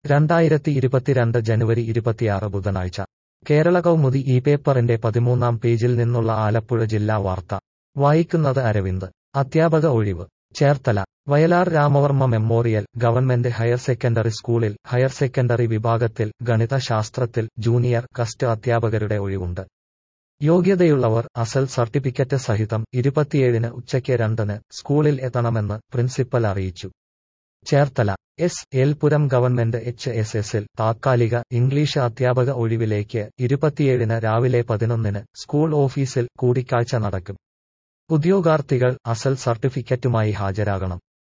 രണ്ടായിരത്തി ഇരുപത്തിരണ്ട് ജനുവരി ഇരുപത്തിയാറ് ബുധനാഴ്ച കേരള കൗമുദി ഈ പേപ്പറിന്റെ പതിമൂന്നാം പേജിൽ നിന്നുള്ള ആലപ്പുഴ ജില്ലാ വാർത്ത വായിക്കുന്നത് അരവിന്ദ് അധ്യാപക ഒഴിവ് Cherthala Vayalar Ramavarma memorial government higher secondary സ്കൂളിൽ ഹയർ സെക്കൻഡറി വിഭാഗത്തിൽ ഗണിത ശാസ്ത്രത്തിൽ ജൂനിയർ കസ്റ്റ് അധ്യാപകരുടെ ഒഴിവുണ്ട് യോഗ്യതയുള്ളവർ അസൽ സർട്ടിഫിക്കറ്റ് സഹിതം ഇരുപത്തിയേഴിന് ഉച്ചയ്ക്ക് രണ്ടിന് സ്കൂളിൽ എത്തണമെന്ന് പ്രിൻസിപ്പൽ അറിയിച്ചു Cherthala S L Puram government H S എസിൽ താത്കാലിക ഇംഗ്ലീഷ് അധ്യാപക ഒഴിവിലേക്ക് ഇരുപത്തിയേഴിന് രാവിലെ പതിനൊന്നിന് സ്കൂൾ ഓഫീസിൽ കൂടിക്കാഴ്ച നടക്കും ഉദ്യോഗാർത്ഥികൾ അസൽ സർട്ടിഫിക്കറ്റുമായി ഹാജരാകണം